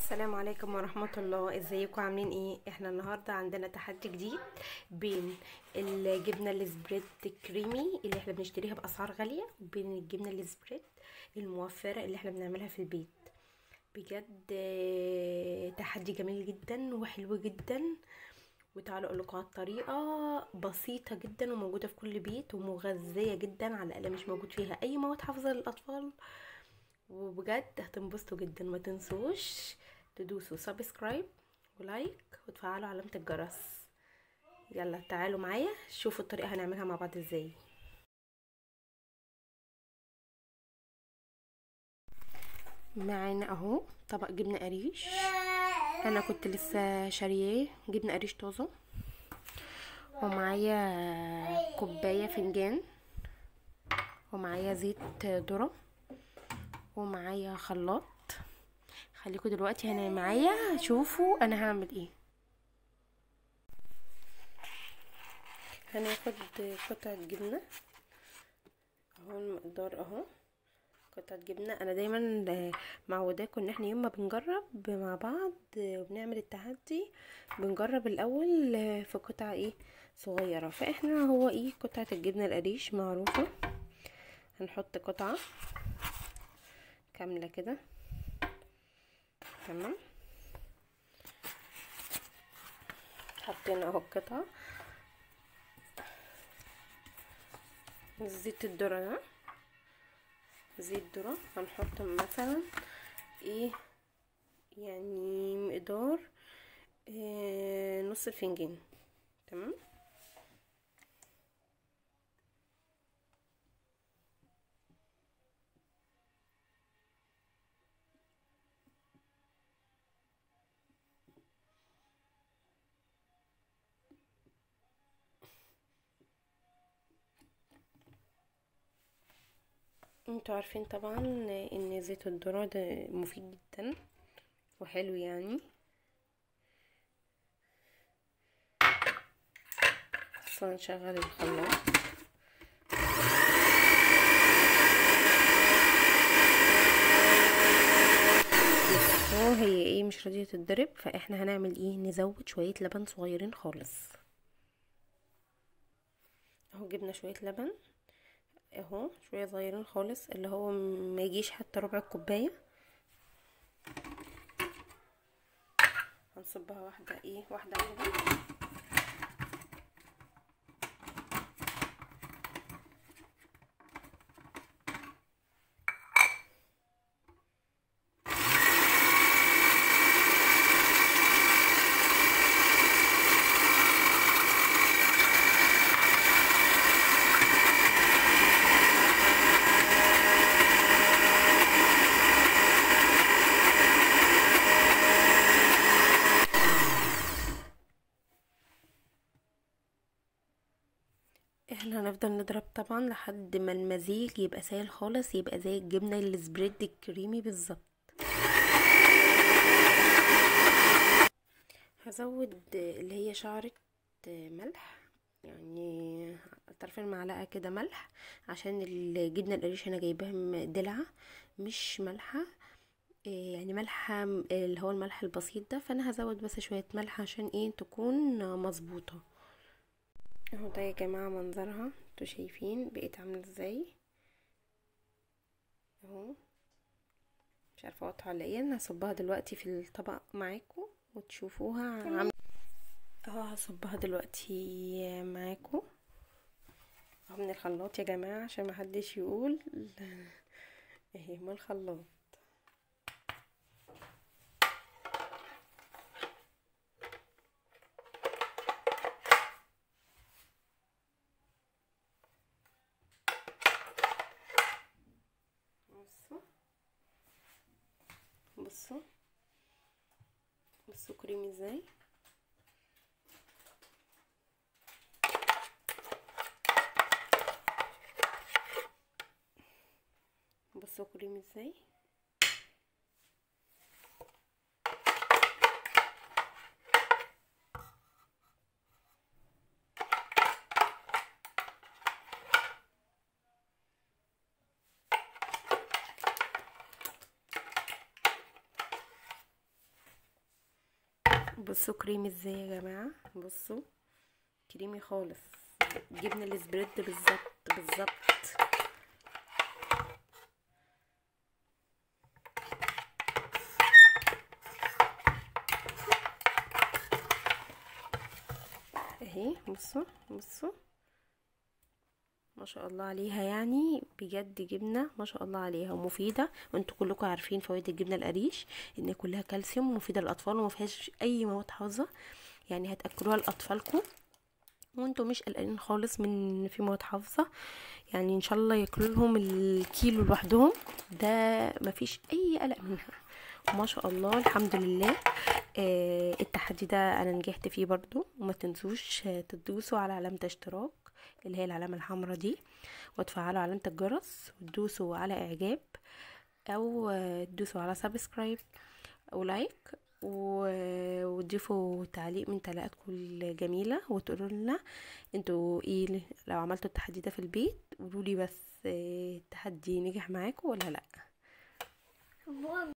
السلام عليكم ورحمة الله ازيكم عاملين ايه احنا النهاردة عندنا تحدي جديد بين الجبنة السبريد الكريمي اللي احنا بنشتريها بأسعار غالية وبين الجبنة السبريد الموفرة اللي احنا بنعملها في البيت بجد آه، تحدي جميل جدا وحلو جدا وتعالوا اقول لكم على الطريقة بسيطة جدا وموجودة في كل بيت ومغذية جدا على الأقل مش موجود فيها أي مواد حافظة للأطفال وبجد هتنبسطوا جدا ما تنسوش تدوسوا سبسكرايب ولايك وتفعلوا علامة الجرس يلا تعالوا معايا شوفوا الطريقة هنعملها مع بعض ازاي معانا اهو طبق جبنة قريش انا كنت لسه شارياه جبنة قريش طازة ومعايا كوباية فنجان ومعايا زيت ذرة ومعايا خلاط خليكم دلوقتي هنا معايا شوفوا انا هعمل ايه هناخد قطعة جبنة اهو المقدار اهو قطعة جبنة انا دايما معوداكم ان احنا يوم ما بنجرب مع بعض وبنعمل التحدي بنجرب الاول في قطعة ايه صغيرة فاحنا هو ايه قطعة الجبنة القريش معروفة هنحط قطعة كاملة كده تمام حطينا اهو القطعة زيت الذرة ده زيت ذرة هنحط مثلا ايه يعني مقدار إيه نص الفنجان تمام انتوا عارفين طبعا ان زيت الذرة ده مفيد جدا وحلو يعني بس هنشغل الخلاط اهو هي ايه مش راضية تتضرب فاحنا هنعمل ايه نزود شوية لبن صغيرين خالص اهو جبنا شوية لبن اهو شويه صغيرين خالص اللي هو ما يجيش حتى ربع الكوبايه هنصبها واحده ايه واحده واحده احنا هنفضل نضرب طبعا لحد ما المزيج يبقى سائل خالص يبقى زي الجبنة السبريد الكريمي بالظبط هزود اللي هي شعرة ملح يعني طرف المعلقة كده ملح عشان الجبنة القريش انا جايباها دلعة مش ملحة يعني ملح اللي هو الملح البسيط ده فانا هزود بس شوية ملح عشان ايه تكون مظبوطة اهو ده يا جماعة منظرها انتوا شايفين بقيت عاملة ازاي اهو مش عارفة اقطع ولا ايه انا هصبها دلوقتي في الطبق معاكم وتشوفوها عاملة اهو هصبها دلوقتي معاكم اهو من الخلاط يا جماعة عشان محدش يقول اهي من الخلاط بصوا بصوا بصوا كريمي ازاي بصوا كريمي ازاي بصوا كريمي ازاي يا جماعه بصوا كريمي خالص جبنا السبريد بالظبط بالظبط اهي بصوا بصوا ما شاء الله عليها يعني بجد جبنه ما شاء الله عليها ومفيده وانتوا كلكم عارفين فوائد الجبنه القريش ان كلها كالسيوم ومفيده للاطفال وما فيهاش اي مواد حافظه يعني هتاكلوها لاطفالكم وانتوا مش قلقانين خالص من في مواد حافظه يعني ان شاء الله ياكلوا لهم الكيلو لوحدهم ده مفيش اي قلق منها ما شاء الله الحمد لله آه التحدي ده انا نجحت فيه برضو وما تنسوش تدوسوا على علامه اشتراك اللي هي العلامه الحمراء دي وتفعلوا علامه الجرس وتدوسوا على اعجاب او تدوسوا على سبسكرايب او لايك وتضيفوا تعليق من تعليقاتكم الجميله وتقولوا لنا انتوا ايه لو عملتوا التحدي ده في البيت قولوا لي بس التحدي نجح معاكم ولا لا